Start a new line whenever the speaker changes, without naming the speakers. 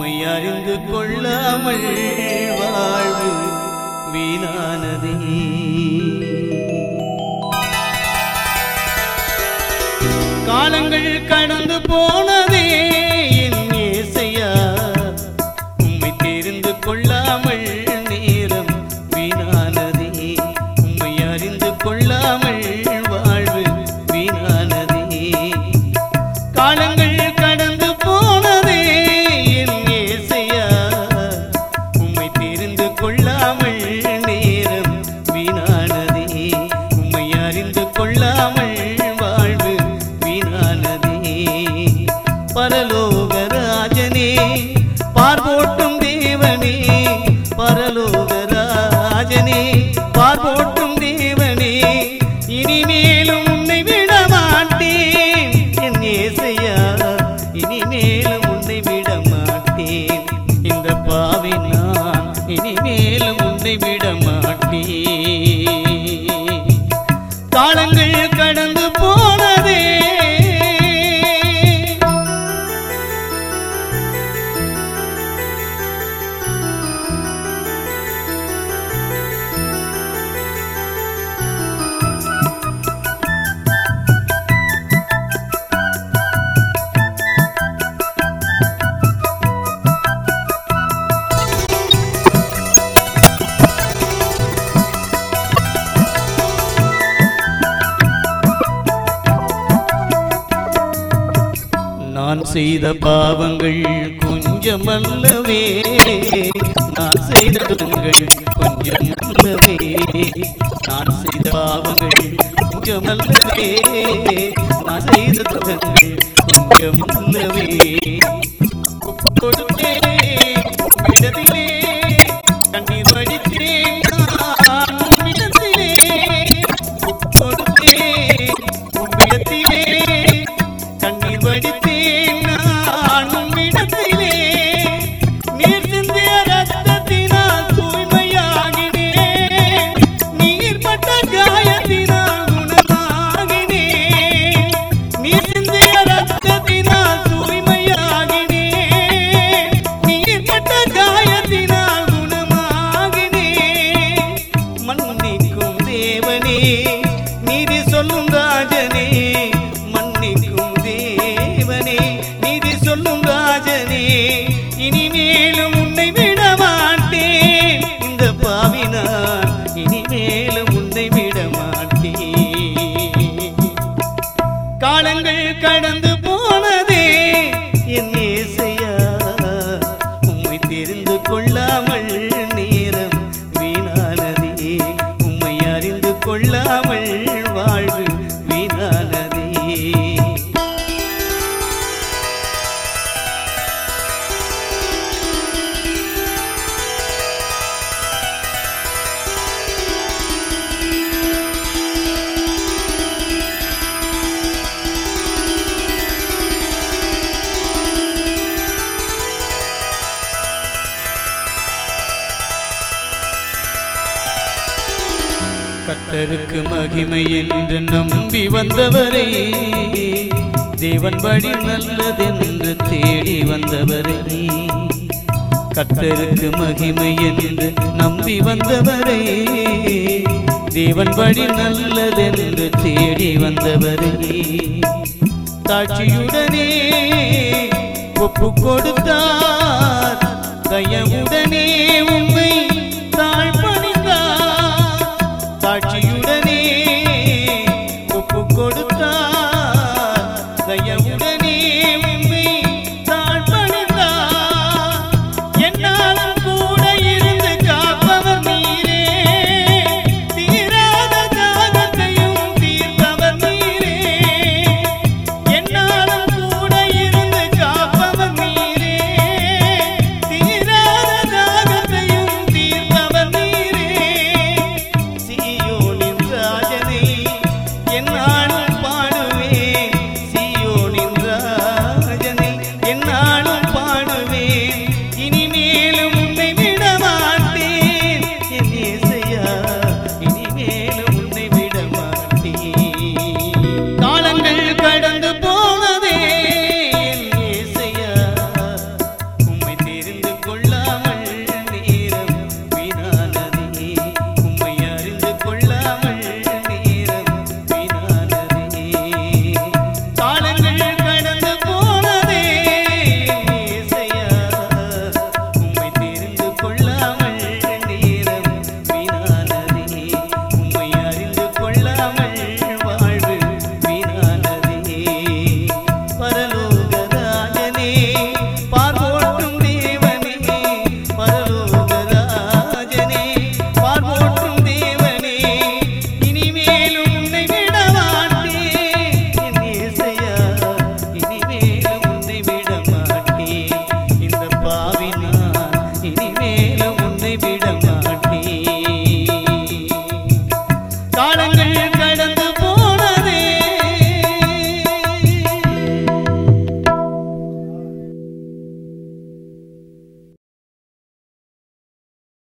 உம்மை அறிந்து கொள்ளாமல் வாழ்வு வீணானதே காலங்கள் கடந்து போனதே என் ஏசையா உம்மை தெரிந்து கொள்ளாமல் நேரம் வீணானதே உம்மை அறிந்து கொள்ளாமல் வாழ்வு வீணானதே காலங்கள் கடந்து போனதே என் ஏசையா உம்மை தெரிந்து கொள்ளாமல் நேரம் வீணானதே உம்மை அறிந்து கொள்ளாமல் வாழ்வு வீணானதே பரலோகராஜனே பார்போட்டும் தேவனே பரலோகராஜனே பார்போட்டும் தேவனே இனிமேலும் உன்னை விட மாட்டேன் என் ஏசையா இனிமேலும் உன்னை விட மாட்டேன் இந்த பாவி நான் இனிமேலும் உன்னை விட மாட்டேன் காலங்கள் கடந்து போனதே நான் செய்த பாவங்கள் கொஞ்சமல்லவே நான் செய்த துன்பங்கள் கொஞ்சமல்லவே நான் செய்த பாவங்கள் கொஞ்சமல்லவே நான் செய்த துன்பங்கள் கொஞ்சமல்லவே கொடுத்தேன் உம்மிடத்திலே, கண்ணீர் வடித்தேன் நான் உம்மிடத்திலே. கொடுத்தேன் உம்மிடத்திலே, கண்ணீர் வடித்தேன் நான் உம்மிடத்திலே. நீர் சிந்திய ரத்தத்தினால் தூய்மையாகினேன். நீர் பட்ட காயத்தினால் குணமாகினேன். நீர் சிந்திய ரத்தத்தினால் தூய்மையாகினேன். நீர் பட்ட காயத்தினால் குணமாகினேன். மன்னிக்கும் தேவனே நீதி சொல்லும் ராஜனே மன்னிக்கும் தேவனே நீதி சொல்லும் ராஜனே இனிமேலும் உன்னை விட மாட்டேன் இந்த பாவினான் இனிமேலும் உன்னை விட மாட்டேன் காலங்கள் கடந்து போனதே என் ஏசையா உம்மை தெரிந்து கொள்ளாமல் நேரம் வீணானதே உம்மை அறிந்து கொள்ளாமல் வாழ்வு வீணானதே கர்த்தருக்கு மகிமை என்று நம்பி வந்தவரே தேவன் வழி நல்லதென்று தேடி வந்தவரே கர்த்தருக்கு மகிமை என்று நம்பி வந்தவரே தேவன் வழி நல்லதென்று தேடி வந்தவரே தாட்சியுடனே ஒப்பு கொடுத்தார்